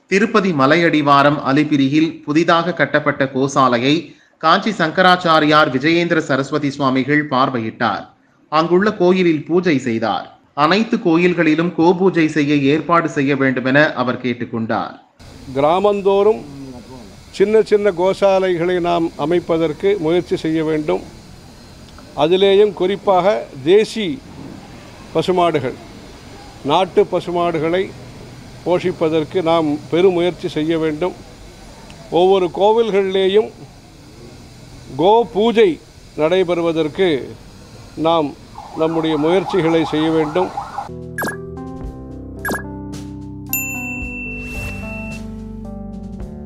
திருப்பதி மலையடிவாரம் அலிபிரியில் புதிதாக கட்டப்பட்ட கோசாலையை காஞ்சி சங்கராச்சாரியார் விஜயேந்திர சரஸ்வதி சுவாமிகள் பார்வையிட்டார் அங்குள்ள கோயிலில் பூஜை செய்தார் அனைத்து கோயில்களிலும் கோபூஜை செய்ய ஏற்பாடு செய்ய வேண்டுமென அவர் கேட்டுக்கொண்டார் கிராமந்தோறும் சின்ன சின்ன கோசாலைகளை நாம் அமைப்பதற்கு முயற்சி செய்ய வேண்டும் அதிலேயும் குறிப்பாக தேசி பசுமாடுகள் நாட்டு பசுமாடுகளை போஷிப்பதற்கு நாம் பெரும் முயற்சி செய்ய வேண்டும் ஒவ்வொரு கோவில்களிலேயும் கோ பூஜை நடைபெறுவதற்கு நாம் நம்முடைய முயற்சிகளை செய்ய வேண்டும்